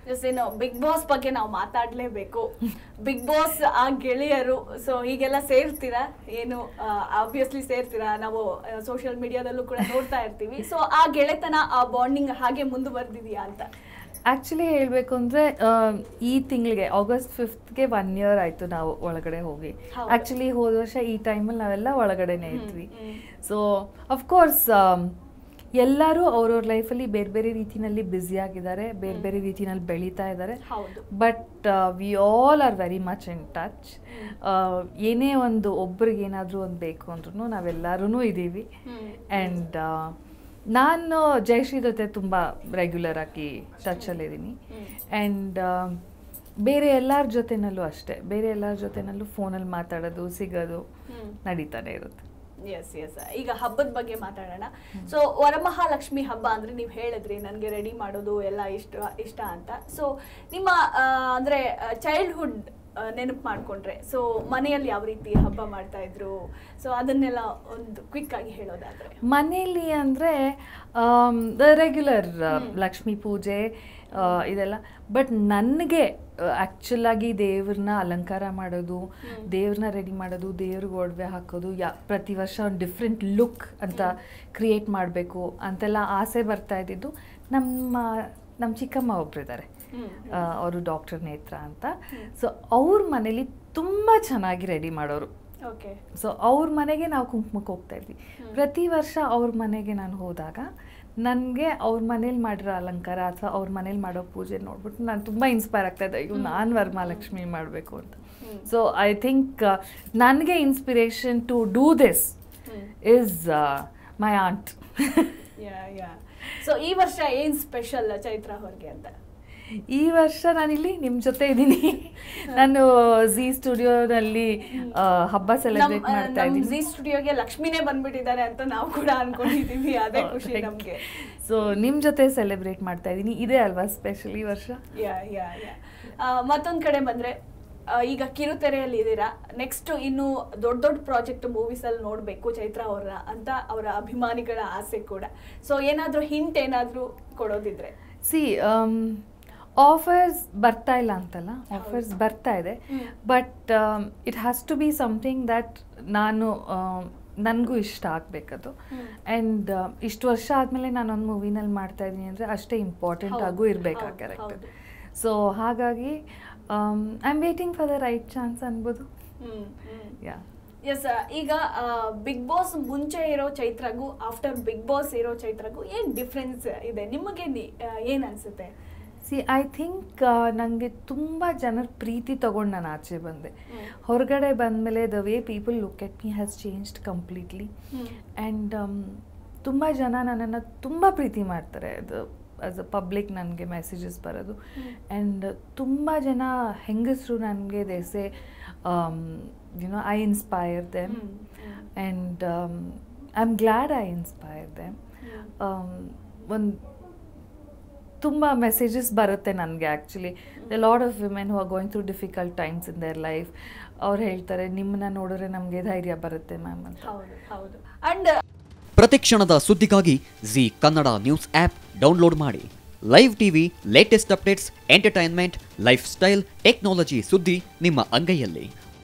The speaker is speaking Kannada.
ಜಸ್ಟ್ ಏನು ಬಿಗ್ ಬಾಸ್ ಬಗ್ಗೆ ನಾವು ಮಾತಾಡ್ಲೇಬೇಕು ಬಿಗ್ ಬಾಸ್ ಆ ಗೆಳೆಯರು ಸೊ ಹೀಗೆಲ್ಲ ಸೇರ್ತೀರಾ ಏನು ಆಬ್ವಿಯಸ್ಲಿ ಸೇರ್ತೀರಾ ನಾವು ಸೋಷಿಯಲ್ ಮೀಡಿಯಾದಲ್ಲೂ ಕೂಡ ನೋಡ್ತಾ ಇರ್ತೀವಿ ಸೊ ಆ ಗೆಳೆತನ ಆ ಬಾಂಡಿಂಗ್ ಹಾಗೆ ಮುಂದುವರೆದಿದೆಯಾ ಅಂತ ಆ್ಯಕ್ಚುಲಿ ಹೇಳಬೇಕು ಅಂದರೆ ಈ ತಿಂಗಳಿಗೆ ಆಗಸ್ಟ್ ಫಿಫ್ತ್ಗೆ ಒನ್ ಇಯರ್ ಆಯಿತು ನಾವು ಒಳಗಡೆ ಹೋಗಿ ಹೌದು. ಆ್ಯಕ್ಚುಲಿ ಹೋದ ವರ್ಷ ಈ ಟೈಮಲ್ಲಿ ನಾವೆಲ್ಲ ಒಳಗಡೆನೇ ಇದ್ವಿ ಹ್ಮ್. ಸೊ ಅಫ್ಕೋರ್ಸ್ ಎಲ್ಲರೂ ಅವ್ರವ್ರ ಲೈಫಲ್ಲಿ ಬೇರೆ ಬೇರೆ ರೀತಿನಲ್ಲಿ ಬ್ಯುಸಿ ಆಗಿದ್ದಾರೆ ಬೇರೆ ಬೇರೆ ರೀತಿನಲ್ಲಿ ಬೆಳೀತಾ ಇದ್ದಾರೆ ಹೌದು but we all are very much in touch ಏನೇ ಒಂದು ಒಬ್ರಿಗೆ ಏನಾದರೂ ಒಂದು ಬೇಕು ಅಂದ್ರೂ ನಾವೆಲ್ಲರೂ ಇದ್ದೀವಿ ಹ್ಮ್. ಆ್ಯಂಡ್ ನಾನು ಜಯಶ್ರೀ ಜೊತೆ ತುಂಬ ರೆಗ್ಯುಲರ್ ಆಗಿ ಟಚಲ್ಲಿದ್ದೀನಿ ಹ್ಮ್. ಆ್ಯಂಡ್ ಬೇರೆ ಎಲ್ಲರ ಜೊತೆನಲ್ಲೂ ಅಷ್ಟೇ ಬೇರೆ ಎಲ್ಲರ ಜೊತೆನಲ್ಲೂ ಫೋನಲ್ಲಿ ಮಾತಾಡೋದು ಸಿಗೋದು ಹ್ಮ್. ನಡೀತಾನೆ ಇರುತ್ತೆ ಎಸ್ ಎಸ್ ಈಗ ಹಬ್ಬದ ಬಗ್ಗೆ ಮಾತಾಡೋಣ ಸೊ ವರಮಹಾಲಕ್ಷ್ಮಿ ಹಬ್ಬ ಅಂದ್ರೆ ನೀವು ಹೇಳಿದ್ರಿ ನನಗೆ ರೆಡಿ ಮಾಡೋದು ಎಲ್ಲ ಇಷ್ಟ ಇಷ್ಟ ಅಂತ ಸೊ ನಿಮ್ಮ ಆ, ಅಂದ್ರೆ ಚೈಲ್ಡ್ಹುಡ್ ನೆನಪು ಮಾಡ್ಕೊಂಡ್ರೆ ಸೊ ಮನೆಯಲ್ಲಿ ಯಾವ ರೀತಿ ಹಬ್ಬ ಮಾಡ್ತಾ ಇದ್ರು ಸೊ ಅದನ್ನೆಲ್ಲ ಒಂದು ಕ್ವಿಕ್ ಆಗಿ ಹೇಳೋದಾದ್ರೆ ಮನೆಯಲ್ಲಿ ಅಂದರೆ ರೆಗ್ಯುಲರ್ ಲಕ್ಷ್ಮೀ ಪೂಜೆ ಆ, ಇದೆಲ್ಲ ಬಟ್ ನನಗೆ ಆ್ಯಕ್ಚುಲಾಗಿ ದೇವ್ರನ್ನ ಅಲಂಕಾರ ಮಾಡೋದು ದೇವ್ರನ್ನ ರೆಡಿ ಮಾಡೋದು ದೇವ್ರಿಗೆ ಒಡವೆ ಹಾಕೋದು ಯಾ ಪ್ರತಿ ವರ್ಷ ಒಂದು ಡಿಫ್ರೆಂಟ್ ಲುಕ್ ಅಂತ ಕ್ರಿಯೇಟ್ ಮಾಡಬೇಕು ಅಂತೆಲ್ಲ ಆಸೆ ಬರ್ತಾ ಇದ್ದಿದ್ದು ನಮ್ಮ ನಮ್ಮ ಚಿಕ್ಕಮ್ಮ ಒಬ್ಬರಿದ್ದಾರೆ ಹ್ಮ್. ಅವರು ಡಾಕ್ಟರ್ ನೇತ್ರ ಅಂತ ಸೊ ಅವ್ರ ಮನೇಲಿ ತುಂಬ ಚೆನ್ನಾಗಿ ರೆಡಿ ಮಾಡೋರು ಓಕೆ ಸೊ ಅವ್ರ ಮನೆಗೆ ನಾವು ಕುಂಕುಮಕ್ಕೆ ಹೋಗ್ತಾ ಇದ್ವಿ ಪ್ರತಿ ವರ್ಷ ಅವ್ರ ಮನೆಗೆ ನಾನು ಹೋದಾಗ ನನಗೆ ಅವ್ರ ಮನೇಲಿ ಮಾಡಿರೋ ಅಲಂಕಾರ ಅಥವಾ ಅವ್ರ ಮನೇಲಿ ಮಾಡೋ ಪೂಜೆ ನೋಡ್ಬಿಟ್ಟು ನಾನು ತುಂಬ ಇನ್ಸ್ಪೈರ್ ಆಗ್ತಾ ಇದ್ದೆ ಅಯ್ಯೋ ನಾನು ವರಮಹಾಲಕ್ಷ್ಮಿ ಮಾಡಬೇಕು ಅಂತ ಸೊ ಐ ಥಿಂಕ್ ನನಗೆ inspiration to do this hmm. Is my aunt yeah yeah so ಈ ವರ್ಷ ಏನ್ ಸ್ಪೆಷಲ್ ಚೈತ್ರ ಅವ್ರಿಗೆ ಅಂತ ಈ ವರ್ಷ ನಾನಿಲ್ಲಿ ನಿಮ್ಮ ಜೊತೆ ಇದ್ದೀನಿ ನಾನು ಝೀ ಸ್ಟುಡಿಯೋನಲ್ಲಿ ಹಬ್ಬ ಸೆಲೆಬ್ರೇಟ್ ಮಾಡ್ತಾ ನಮ್ಮ ಇದ್ದೀನಿ ಜಿ ಸ್ಟುಡಿಯೋಗೆ ಲಕ್ಷ್ಮಿನೇ ಬಂದ್ಬಿಟ್ಟಿದ್ದಾರೆ ಅಂತ ನಾವು ಕೂಡ ಅನ್ಕೊಂಡಿದೀವಿ ಅದೇ ಖುಷಿ ನಮ್ಗೆ ಸೊ ನಿಮ್ಮ ಜೊತೆ ಸೆಲೆಬ್ರೇಟ್ ಮಾಡ್ತಾ ಇದ್ದೀನಿ ಇದೇ ಅಲ್ವಾ ಸ್ಪೆಷಲ್ ಈ ವರ್ಷ ಯಾ ಯಾ ಯಾ ಮತ್ತೊಂದ್ ಕಡೆ ಬಂದ್ರೆ ಆ, ಈಗ ಕಿರುತೆರೆಯಲ್ಲಿ ಇದ್ದೀರಾ ನೆಕ್ಸ್ಟ್ ಇನ್ನು ದೊಡ್ಡ ದೊಡ್ಡ ಪ್ರಾಜೆಕ್ಟ್ ಮೂವೀಸ್ ಅಲ್ಲಿ ನೋಡ್ಬೇಕು ಚೈತ್ರ ಅವರ ಅಂತ ಅವರ ಅಭಿಮಾನಿಗಳ ಆಸೆ ಕೂಡ ಸೊ ಏನಾದ್ರೂ ಹಿಂಟ್ ಏನಾದ್ರೂ ಕೊಡೋದಿದ್ರೆ ಸಿ ಆಫರ್ಸ್ ಬರ್ತಾ ಇಲ್ಲ ಅಂತಲ್ಲ ಆಫರ್ಸ್ ಬರ್ತಾ ಇದೆ hmm. But it has to be something that ನಾನು ನನಗೂ ಇಷ್ಟ ಆಗಬೇಕದು ಹ್ಮ್. ಆ್ಯಂಡ್ ಇಷ್ಟು ವರ್ಷ ಆದಮೇಲೆ ನಾನೊಂದು ಮೂವಿನಲ್ಲಿ ಮಾಡ್ತಾ ಇದ್ದೀನಿ ಅಂದರೆ ಅಷ್ಟೇ ಇಂಪಾರ್ಟೆಂಟ್ ಹೌದು, ಆಗೂ ಇರಬೇಕು ಆ ಹೌದು, ಕ್ಯಾರೆಕ್ಟರ್ ಹೌದು. ಸೊ ಹಾಗಾಗಿ I am waiting for the right chance ಅನ್ಬೋದು ಹ್ಮ್ ಹ್ಮ್ ಯಾ ಎಸ್ ಈಗ ಬಿಗ್ ಬಾಸ್ ಮುಂಚೆ ಇರೋ ಚೈತ್ರಗೂ ಆಫ್ಟರ್ ಬಿಗ್ ಬಾಸ್ ಇರೋ ಚೈತ್ರಗೂ ಏನ್ ಡಿಫ್ರೆನ್ಸ್ ಇದೆ ನಿಮಗೆ ನಿ- ಆ, ಏನ್ ಅನ್ಸುತ್ತೆ ಸಿ ಐ ಥಿಂಕ್ ನನಗೆ ತುಂಬ ಜನರ ಪ್ರೀತಿ ತಗೊಂಡು ನಾನು ಆಚೆ ಬಂದೆ ಹ್ಮ್. ಹೊರಗಡೆ ಬಂದಮೇಲೆ the way people look at me has changed completely hmm. And ತುಂಬ ಜನ ನನ್ನನ್ನು ತುಂಬ ಪ್ರೀತಿ ಮಾಡ್ತಾರೆ ಅದು ಆಸ್ ಅ ಪಬ್ಲಿಕ್ ನನಗೆ ಮೆಸೇಜಸ್ ಬರೋದು ಆ್ಯಂಡ್ ತುಂಬ ಜನ ಹೆಂಗಸರು ನನಗೆ ದೇಸೆ you know I inspire them hmm, hmm. And I am glad I inspire them ಒಂದು ತುಂಬ ಮೆಸೇಜಸ್ ಬರುತ್ತೆ ನನಗೆ actually the lot of women who are going through difficult times in their life ಅವ್ರು ಹೇಳ್ತಾರೆ ನಿಮ್ಮನ್ನ ನೋಡಿದ್ರೆ ನಮಗೆ ಧೈರ್ಯ ಬರುತ್ತೆ ಮ್ಯಾಮ್ ಅಂತ ಹೌದು ಹೌದು ಅಂಡ್ ಪ್ರತಿಕ್ಷಣದ ಸುದ್ದಿಗಾಗಿ Zee Kannada news app download ಮಾಡಿ live TV latest updates entertainment lifestyle technology ಸುದ್ದಿ ನಿಮ್ಮ ಅಂಗೈಯಲ್ಲಿ